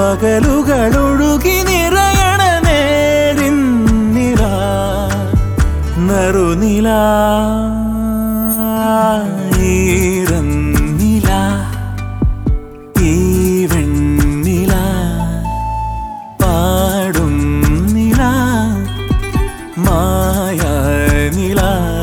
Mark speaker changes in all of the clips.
Speaker 1: പകലുകളൊഴുകി നിറയണ നേരിന്നില നറുനില ഈറന്നില ഈ വെണ്ണില പാടും നില മായ നില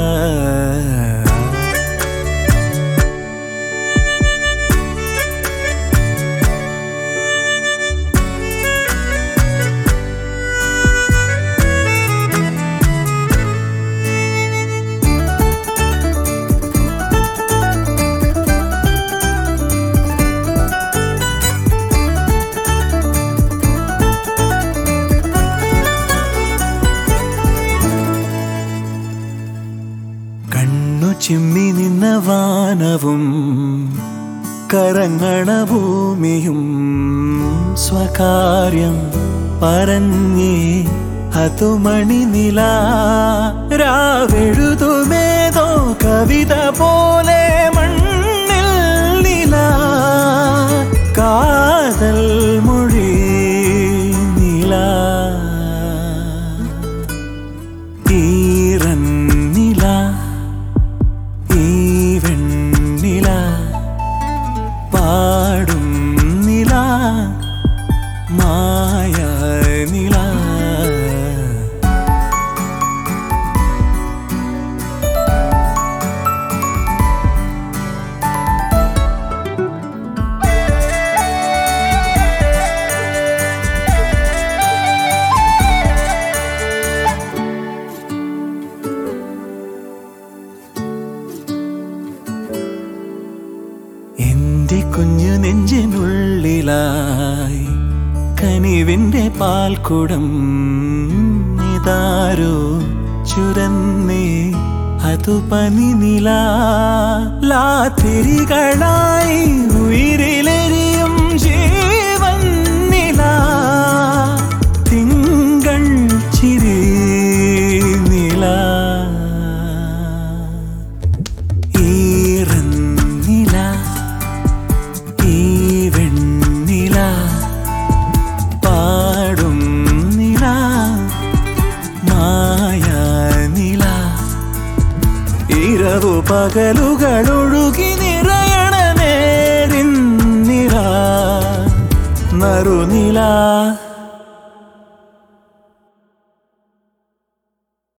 Speaker 1: കണ്ണു ചിമ്മി നിന്ന വാനവും കറങ്ങണ ഭൂമിയും സ്വകാര്യം പറഞ്ഞേ അതു മണിനില രാവെഴുതുമേതോ കവിത പോലെ മണ്ണിൽ നില കാതൽ മൊഴി നില ഈറന്നില ഈ വെണ്ണില പാടും നില മായ നില എന്റെ കുഞ്ഞു നെഞ്ചിനുള്ളിലായി കനിവിന്റെ പാൽക്കുടം ഇതാരോ ചുരന്നേ അതു പനിനില ലാത്തിരികളായി ഉയിരിലെരിയും ജീവൻ നില തിങ്കൾ ചിരി നില ഈറന്നില ഈ വെണ്ണില പാടും നില മായ നില ഇരവു പകലുകളൊഴുകി നിറയണ നേരിന്നില നറുനില